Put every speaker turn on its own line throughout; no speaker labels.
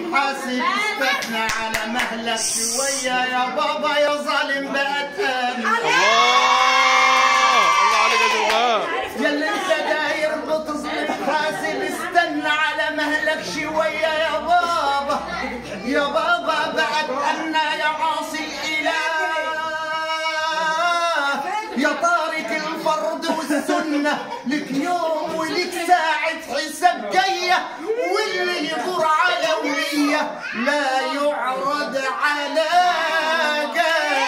محاسب استثنى على مهلك شوية يا بابا يا ظالم بقى تاني
الله الله عليك يا شباب
ياللي انت داير بتظلم حاسب استنى على مهلك شوية يا بابا يا بابا بعد أنا يا عاصي الإله يا تارك الفرض والسنة لك يوم ولك ساعة حساب جاية واللي يغور على ولية لا يعرض على جاه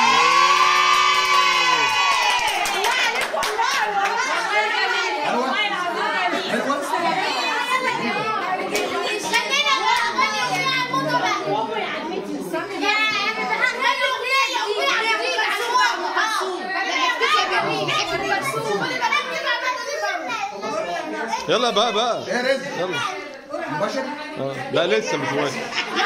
يلا بقى بقى
ايه رزق
يلا
مباشر
آه. لا لسه مش واقف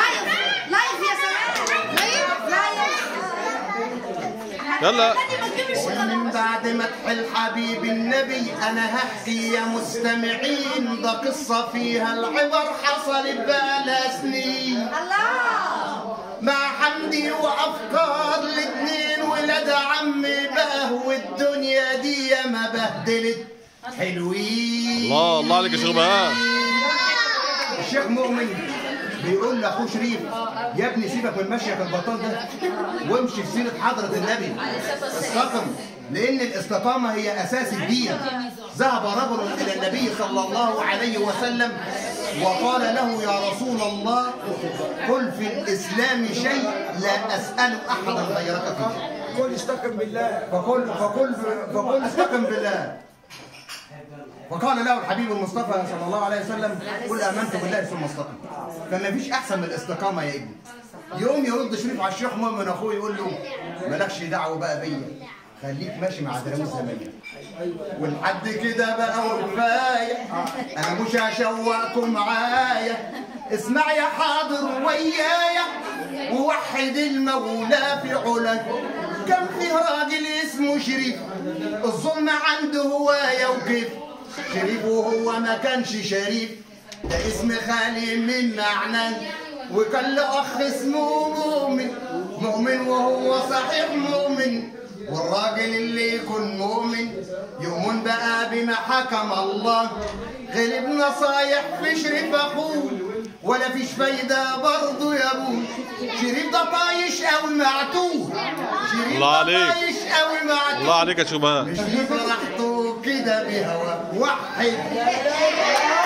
يلا
ومن بعد مدح الحبيب النبي انا هحكي يا مستمعين ده قصه فيها العبر حصلت بقالها سنين مع حمدي وافكار الاتنين ولاد عمي بقى والدنيا دي ما بهدلت حلوين
الله الله عليك يا شباب
الشيخ مؤمن بيقول لاخوه شريف يا ابني سيبك من مشيك البطال ده وامشي في سيره حضره النبي استقم لان الاستقامه هي اساس الدين ذهب رجل الى النبي صلى الله عليه وسلم وقال له يا رسول الله قل في الاسلام شيء لا اسال احدا غيرك فيه
قل استقم بالله
فقل فقل فقل استقم بالله وقال له الحبيب المصطفى صلى الله عليه وسلم قل امنت بالله ثم استقم كان مفيش احسن من الاستقامه يا ابني يوم يرد شريف على الشيخ مؤمن اخوه يقول له مالكش دعوه بقى بيا خليك ماشي مع دراويش زمانية ولحد كده بقى وكفايه انا مش هشوقكم معايا اسمع يا حاضر ويايا ووحد المولى في علاك كان في راجل اسمه شريف الظلم عنده هوايه وكيف شريف وهو ما كانش شريف ده اسم خالي من معنى وكان له اخ اسمه مؤمن مؤمن وهو صحيح مؤمن والراجل اللي يكون مؤمن يؤمن بقى بما حكم الله غلب نصايح في شريف اخوه ولا فيش فايدة برضه يا ابوه شريف ده طايش قوي معتوه شريف
الله
ده
عليك.
طايش قوي معتوه
الله عليك يا شباب
مش براحته كده بهوا وحد